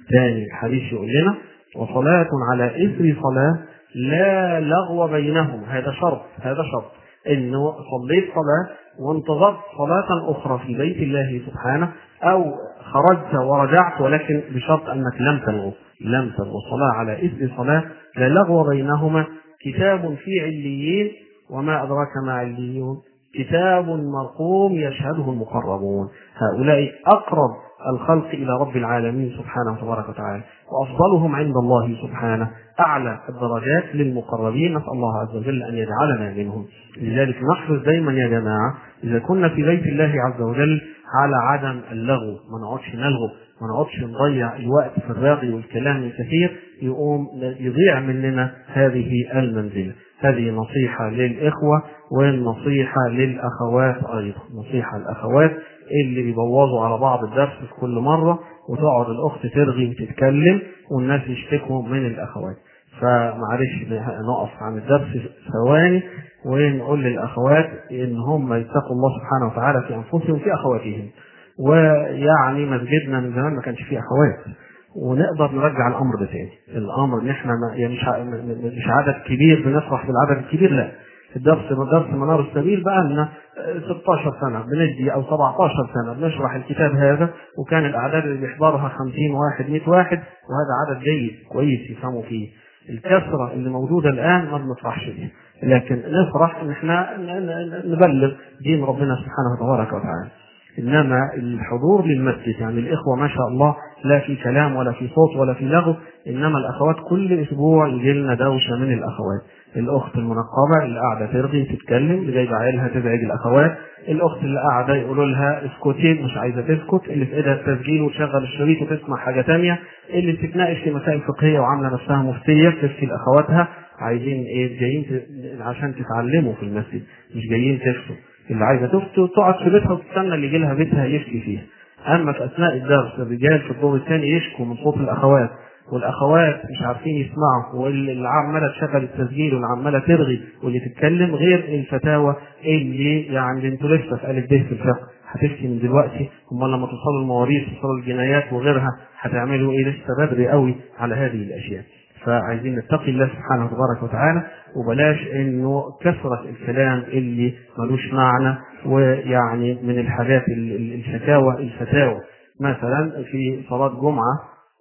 ثاني الحديث يقول لنا وصلاة على إثر صلاة لا لغو بينهم هذا شرط هذا شرط انه صليت صلاه وانتظرت صلاه اخرى في بيت الله سبحانه او خرجت ورجعت ولكن بشرط انك لم تلغو لم تلغو الصلاه على اثر صلاه لا لغو بينهما كتاب في عليين وما ادراك ما عليون كتاب مرقوم يشهده المقربون هؤلاء اقرب الخلق الى رب العالمين سبحانه تبارك وتعالى وافضلهم عند الله سبحانه اعلى الدرجات للمقربين نسال الله عز وجل ان يجعلنا منهم لذلك نحرص دايما يا جماعه اذا كنا في بيت الله عز وجل على عدم اللغو ما نقعدش نلغو ما نقعدش نضيع الوقت في الراغي والكلام الكثير يقوم يضيع مننا هذه المنزله هذه نصيحة للإخوة والنصيحة للأخوات أيضا نصيحة الأخوات اللي بيبوظوا على بعض الدرس في كل مرة وتقعد الأخت ترغي وتتكلم والناس يشتكوا من الأخوات فمعلش نقف عن الدرس ثواني ونقول للأخوات إن هم يتقوا الله سبحانه وتعالى في أنفسهم وفي أخواتهم ويعني مسجدنا من زمان ما كانش فيه أخوات ونقدر نرجع الامر ده تاني الامر ان احنا ما يعني مش مش عدد كبير بنفرح بالعدد الكبير لا الدرس درس منار السبيل بقى لنا 16 سنه بندي او 17 سنه بنشرح الكتاب هذا وكان الاعداد اللي بيحضرها 50 واحد 100 واحد وهذا عدد جيد كويس يفهموا فيه الكثره اللي موجوده الان ما بنفرحش بيها لكن نفرح ان احنا نبلغ دين ربنا سبحانه تبارك وتعالى انما الحضور للمسجد يعني الاخوه ما شاء الله لا في كلام ولا في صوت ولا في لغو انما الاخوات كل اسبوع يجي لنا دوشه من الاخوات الاخت المنقبه اللي قاعده ترغي تتكلم اللي جايبه عيالها تزعج الاخوات الاخت اللي قاعده يقولوا لها اسكتي مش عايزه تسكت اللي في ايدها التسجيل وتشغل الشريط وتسمع حاجه تانية اللي بتتناقش في مسائل فقهيه وعامله نفسها مفتيه بتفتي لاخواتها عايزين ايه جايين عشان تتعلموا في المسجد مش جايين تفتوا اللي عايزه تفتي تقعد في بيتها وتستنى اللي يجي لها بيتها يفتي فيها اما في اثناء الدرس الرجال في الدور الثاني يشكوا من صوت الاخوات والاخوات مش عارفين يسمعوا واللي عماله تشغل التسجيل واللي عماله ترغي واللي تتكلم غير الفتاوى اللي يعني انتوا لسه في الف ب في الفقه هتفتي من دلوقتي امال لما توصلوا المواريث توصلوا الجنايات وغيرها هتعملوا ايه لسه بدري قوي على هذه الاشياء فعايزين نتقي الله سبحانه تبارك وتعالى وبلاش انه كثرة الكلام اللي ملوش معنى ويعني من الحاجات الفتاوى الفتاوى مثلا في صلاة جمعة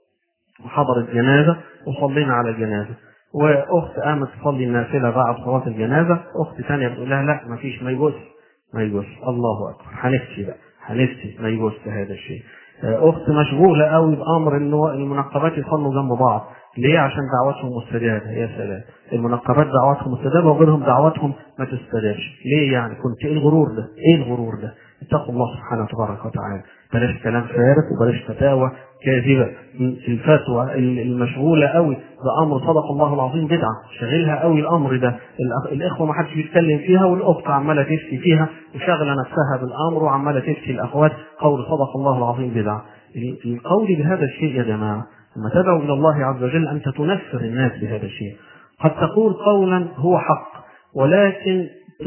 وحضرت جنازة وصلينا على الجنازة واخت قامت تصلي النافلة بعد صلاة الجنازة اخت ثانية بتقول لها لا ما فيش ما يجوز ما يجوز الله اكبر هنفتي بقى هنفتي ما يجوز هذا الشيء اخت مشغوله قوي بامر انه المنقبات يصلوا جنب بعض ليه عشان دعواتهم مستجابه يا سلام المنقبات دعواتهم مستجابه وغيرهم دعواتهم ما تستجابش ليه يعني كنت ايه الغرور ده ايه الغرور ده اتقوا الله سبحانه تبارك وتعالى بلاش كلام فارغ وبلاش فتاوى كاذبه الفتوى المشغوله قوي بامر صدق الله العظيم بدعه شاغلها قوي الامر ده الاخوه ما حدش بيتكلم فيها والاخت عماله تفتي فيها وشاغله نفسها بالامر وعماله تفتي الاخوات قول صدق الله العظيم بدعه القول بهذا الشيء يا جماعه لما تدعو الى الله عز وجل انت تنفر الناس بهذا الشيء قد تقول قولا هو حق ولكن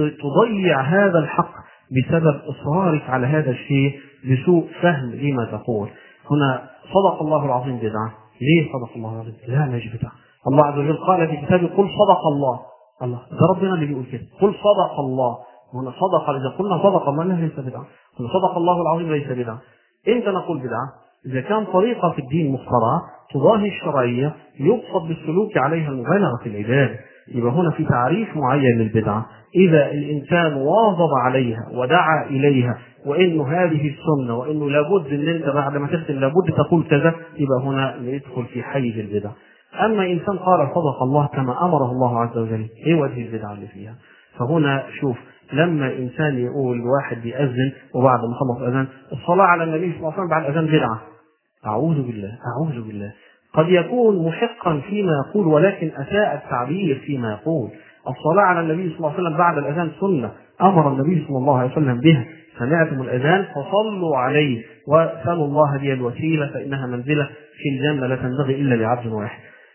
تضيع هذا الحق بسبب اصرارك على هذا الشيء بسوء فهم لما تقول هنا صدق الله العظيم بدعه ليه صدق الله العظيم لا مش بدعه الله عز وجل قال في كتابه قل صدق الله الله ده ربنا اللي بيقول كده قل صدق الله هنا صدق اذا قلنا صدق الله لا ليس بدعه هنا صدق الله العظيم ليس بدعه امتى نقول بدعه إذا كان طريقة في الدين مخترعة تضاهي الشرعية يقصد بالسلوك عليها المبالغة في العبادة يبقى هنا في تعريف معين للبدعة إذا الإنسان واظب عليها ودعا إليها وإنه هذه السنة وإنه لابد إن أنت بعد ما تختم لابد تقول كذا يبقى هنا يدخل في حيز البدع أما إنسان قال صدق الله كما أمره الله عز وجل إيه وجه البدعة اللي فيها فهنا شوف لما انسان يقول واحد بيأذن وبعد ما خلص اذان الصلاه على النبي صلى الله عليه وسلم بعد الاذان بدعه اعوذ بالله اعوذ بالله قد يكون محقا فيما يقول ولكن اساء التعبير فيما يقول الصلاه على النبي صلى الله عليه وسلم بعد الاذان سنه امر النبي صلى الله عليه وسلم بها سمعتم الاذان فصلوا عليه وسالوا الله لي الوسيله فانها منزله في الجنه لا تنبغي الا لعبد واحد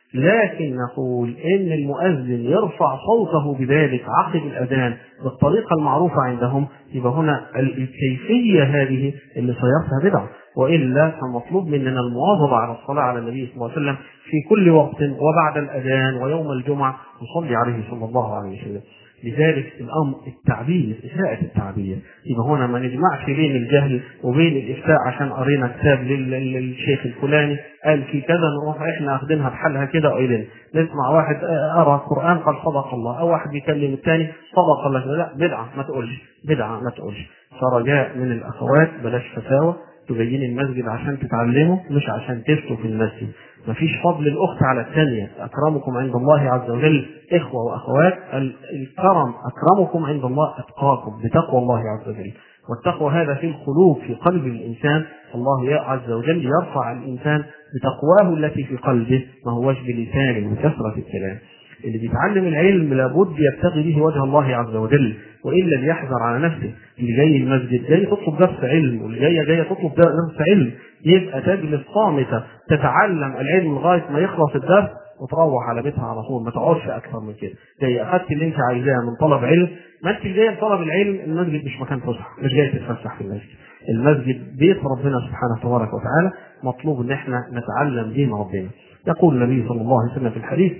لكن نقول ان المؤذن يرفع صوته بذلك عقب الاذان بالطريقه المعروفه عندهم يبقى هنا الكيفيه هذه اللي صيغتها بدعه والا فمطلوب مننا المواظبه على الصلاه على النبي صلى الله عليه وسلم في كل وقت وبعد الاذان ويوم الجمعه نصلي عليه صلى الله عليه وسلم لذلك الامر التعبير اساءة التعبير يبقى هنا ما نجمعش بين الجهل وبين الافتاء عشان قرينا كتاب لل- للشيخ الفلاني قال في كذا نروح احنا اخدينها بحالها كده قايلين نسمع واحد ارى القران قال صدق الله او واحد بيكلم الثاني صدق الله لا بدعه ما تقولش بدعه ما تقولش فرجاء من الاخوات بلاش فتاوى تبين المسجد عشان تتعلموا مش عشان تفتوا في المسجد مفيش فضل الاخت على الثانيه اكرمكم عند الله عز وجل اخوه واخوات ال- الكرم اكرمكم عند الله اتقاكم بتقوى الله عز وجل والتقوى هذا في القلوب في قلب الانسان الله عز وجل يرفع الانسان بتقواه التي في قلبه ما هوش بلسانه بكثره الكلام اللي بيتعلم العلم لابد يبتغي به وجه الله عز وجل والا ليحذر على نفسه اللي جاي المسجد جاي تطلب درس علم واللي جايه جايه تطلب درس علم يبقى تجلس صامته تتعلم العلم لغايه ما يخلص الدرس وتروح على بيتها على طول ما تقعدش اكثر من كده جاي اخدت اللي انت عايزاه من طلب علم ما انت جاي لطلب العلم المسجد مش مكان فسحه مش جاي تتفسح في المسجد المسجد بيت ربنا سبحانه تبارك وتعالى مطلوب ان احنا نتعلم دين ربنا يقول النبي صلى الله عليه وسلم في الحديث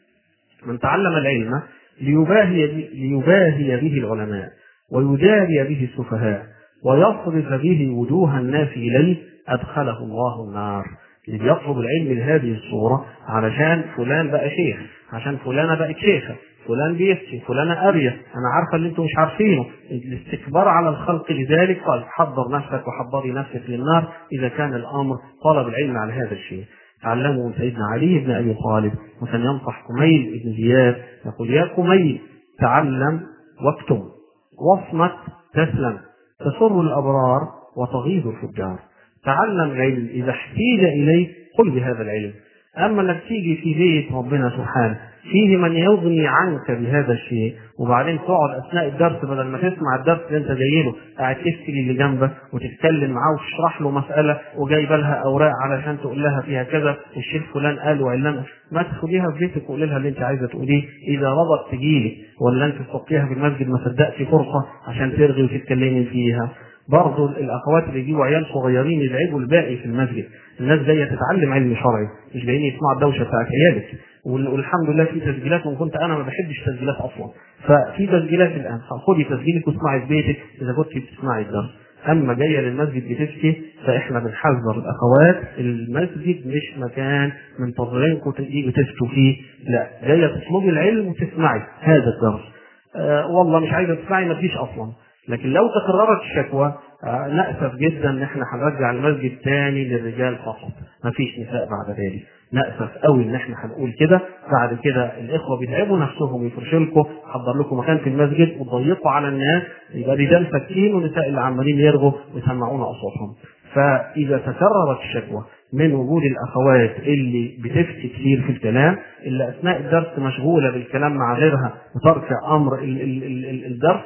من تعلم العلم ليباهي به, ليباهي به العلماء ويجاري به السفهاء ويصرف به وجوه الناس اليه ادخله الله النار اللي بيطلب العلم لهذه الصوره علشان فلان بقى شيخ عشان فلانه بقت شيخه فلان بيفتي فلانة قارية أنا عارفة اللي أنتم مش عارفينه الاستكبار على الخلق لذلك قال حضر نفسك وحضري نفسك للنار إذا كان الأمر طلب العلم على هذا الشيء تعلموا من سيدنا علي بن ابي طالب وكان ينصح كميل بن زياد يقول يا كميل تعلم واكتب واصمت تسلم تسر الابرار وتغيظ الفجار تعلم العلم اذا احتيج اليه قل بهذا العلم اما انك تيجي في بيت ربنا سبحانه فيه من يغني عنك بهذا الشيء وبعدين تقعد اثناء الدرس بدل ما تسمع الدرس اللي انت جاي له قاعد تفتي اللي جنبك وتتكلم معاه وتشرح له مساله وجايبه لها اوراق علشان تقول لها فيها كذا والشيخ فلان قال وعلان ما تاخديها في بيتك وقولي لها اللي انت عايزه تقوليه اذا رضت تجيلي ولا انت تحطيها في المسجد ما صدقتي فرصه عشان ترغي وتتكلمي فيها برضه الاخوات اللي يجيبوا عيال صغيرين يزعجوا الباقي في المسجد الناس جايه تتعلم علم شرعي مش جايين يسمعوا الدوشه بتاعت عيالك والحمد لله في تسجيلات وان كنت انا ما بحبش تسجيلات اصلا ففي تسجيلات الان خدي تسجيلك واسمعي في بيتك اذا كنت بتسمعي الدرس اما جايه للمسجد بتفتي فاحنا بنحذر الاخوات المسجد مش مكان منتظرينكم تيجوا تفتوا فيه لا جايه تطلبي العلم وتسمعي هذا الدرس آه والله مش عايزه تسمعي ما تجيش اصلا لكن لو تكررت الشكوى آه نأسف جدا ان احنا هنرجع المسجد تاني للرجال فقط ما فيش نساء بعد ذلك نأسف قوي ان احنا هنقول كده بعد كده الاخوه بيتعبوا نفسهم يفرشوا لكم حضر لكم مكان في المسجد وتضيقوا على الناس يبقى رجال ساكتين ونساء اللي عمالين يرغوا ويسمعونا اصواتهم فاذا تكررت الشكوى من وجود الاخوات اللي بتفتي كتير في الكلام اللي اثناء الدرس مشغوله بالكلام مع غيرها وترك امر ال ال ال الدرس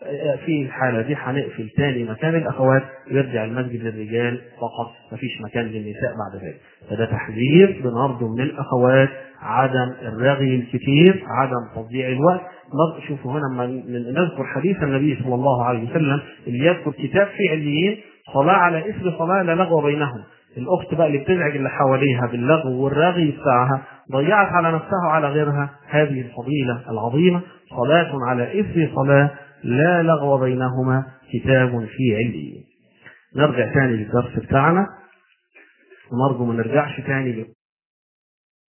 في الحاله دي هنقفل تاني مكان الاخوات ويرجع المسجد للرجال فقط مفيش مكان للنساء بعد ذلك فده تحذير بنرجو من الاخوات عدم الرغي الكثير عدم تضييع الوقت شوفوا هنا من نذكر حديث النبي صلى الله عليه وسلم اللي يذكر كتاب في عليين صلاه على اثر صلاه لا لغو بينهم الاخت بقى اللي بتزعج اللي حواليها باللغو والرغي بتاعها ضيعت على نفسها وعلى غيرها هذه الفضيله العظيمه صلاه على اثر صلاه لا لغو بينهما كتاب في عليين نرجع تاني للدرس بتاعنا ونرجو ما نرجعش تاني